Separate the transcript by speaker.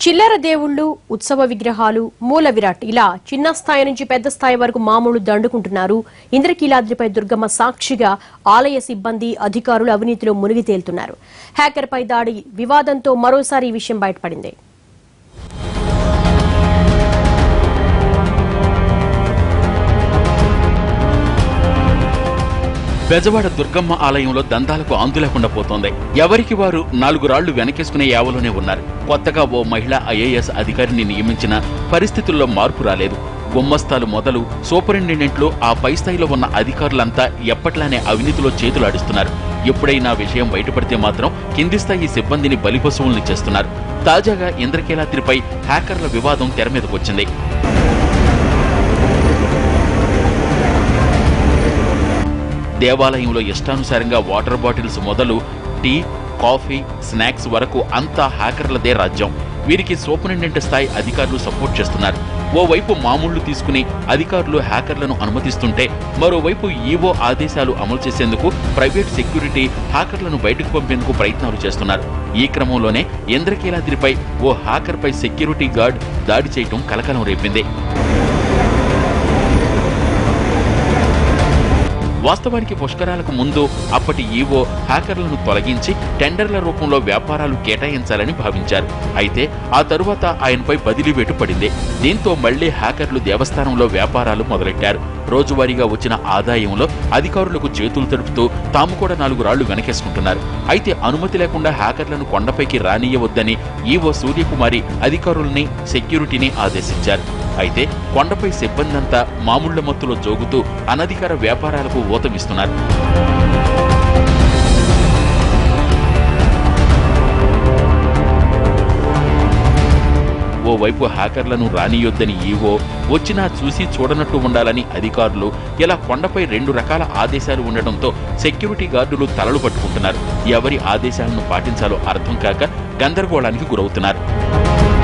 Speaker 1: చిల్లర దేవుళ్ళు ఉత్సవ విగ్రహాలు మూల విరాట్ ఇలా చిన్న స్థాయి నుంచి పెద్ద స్థాయి వరకు మామూలు దండుకుంటున్నారు ఇంద్రకీలాద్రిపై దుర్గమ్మ సాక్షిగా ఆలయ సిబ్బంది అధికారులు అవినీతిలో మునిగి తేలుతున్నారు హ్యాకర్పై దాడి వివాదంతో మరోసారి ఈ విషయం బయటపడింది
Speaker 2: బెజవాడ దుర్గమ్మ ఆలయంలో దందాలకు అంతు లేకుండా పోతోంది ఎవరికి వారు నాలుగు రాళ్లు వెనకేసుకునే యావలోనే ఉన్నారు కొత్తగా ఓ మహిళా ఐఏఎస్ అధికారిని నియమించిన పరిస్థితుల్లో మార్పు రాలేదు గుమ్మస్తాలు మొదలు సూపరింటెండెంట్లు ఆ పై స్థాయిలో ఉన్న అధికారులంతా ఎప్పట్లానే అవినీతిలో చేతులాడిస్తున్నారు ఎప్పుడైనా విషయం బయటపడితే మాత్రం కింది స్థాయి సిబ్బందిని బలిపశువుల్ని చేస్తున్నారు తాజాగా ఇంద్రకీలాద్రిపై హ్యాకర్ల వివాదం తెర మీదకొచ్చింది దేవాలయంలో ఇష్టానుసారంగా వాటర్ బాటిల్స్ మొదలు టీ కాఫీ స్నాక్స్ వరకు అంతా హ్యాకర్లదే రాజ్యం వీరికి సూపరింటెండెంట్ స్థాయి అధికారులు సపోర్ట్ చేస్తున్నారు ఓవైపు మామూళ్లు తీసుకుని అధికారులు హ్యాకర్లను అనుమతిస్తుంటే మరోవైపు ఈవో ఆదేశాలు అమలు చేసేందుకు ప్రైవేట్ సెక్యూరిటీ హ్యాకర్లను బయటకు పంపేందుకు ప్రయత్నాలు చేస్తున్నారు ఈ క్రమంలోనే ఇంద్రకీలాద్రిపై ఓ హ్యాకర్పై సెక్యూరిటీ గార్డ్ దాడి చేయటం కలకలం రేపింది వాస్తవానికి పుష్కరాలకు ముందు అప్పటి ఈవో హ్యాకర్లను తొలగించి టెండర్ల రూపంలో వ్యాపారాలు కేటాయించాలని భావించారు అయితే ఆ తరువాత ఆయనపై బదిలీ వేటు పడింది దీంతో మళ్లీ హ్యాకర్లు దేవస్థానంలో వ్యాపారాలు మొదలెట్టారు రోజువారీగా వచ్చిన ఆదాయంలో అధికారులకు చేతులు తడుపుతూ తాము కూడా నాలుగు రాళ్లు వెనకేసుకుంటున్నారు అయితే అనుమతి లేకుండా హ్యాకర్లను కొండపైకి రానియవద్దని ఈవో సూర్యకుమారి అధికారుల్ని సెక్యూరిటీని ఆదేశించారు అయితే కొండపై సిబ్బందంతా మామూళ్ల మత్తులో జోగుతూ అనధికార వ్యాపారాలకు ఊతమిస్తున్నారు ఓవైపు హ్యాకర్లను రానియొద్దని ఈవో వచ్చినా చూసి చూడనట్టు ఉండాలని అధికారులు ఇలా కొండపై రెండు రకాల ఆదేశాలు ఉండటంతో సెక్యూరిటీ గార్డులు తలలు పట్టుకుంటున్నారు ఎవరి ఆదేశాలను పాటించాలో అర్థం కాక గందరగోళానికి గురవుతున్నారు